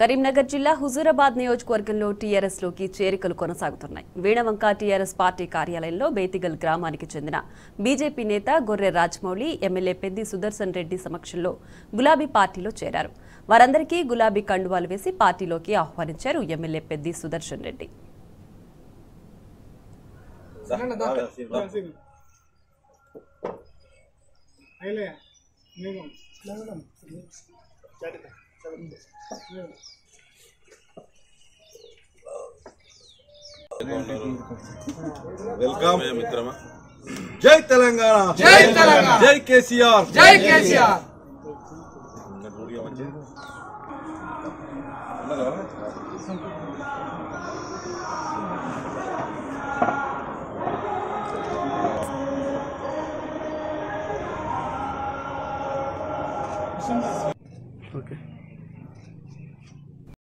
కరీంనగర్ జిల్లా హుజూరాబాద్ నియోజకవర్గంలో టీఆర్ఎస్ లోకి చేరికలు కొనసాగుతున్నాయి వీణవంక టీఆర్ఎస్ పార్టీ కార్యాలయంలో బేతిగల్ గ్రామానికి చెందిన బీజేపీ నేత గొర్రె రాజమౌళి ఎమ్మెల్యే పెద్ది సుదర్శన్ రెడ్డి సమక్షంలో గులాబీ పార్టీలో చేరారు వారందరికీ గులాబీ కండువాలు వేసి పార్టీలోకి ఆహ్వానించారు ఎమ్మెల్యే పెద్ది సుదర్శన్ రెడ్డి అయ్యలే నేను వెల్కమ్ మిత్రమా జై తెలంగాణ జై తెలంగాణ జై కేసీఆర్ జై కేసీఆర్ ఓకే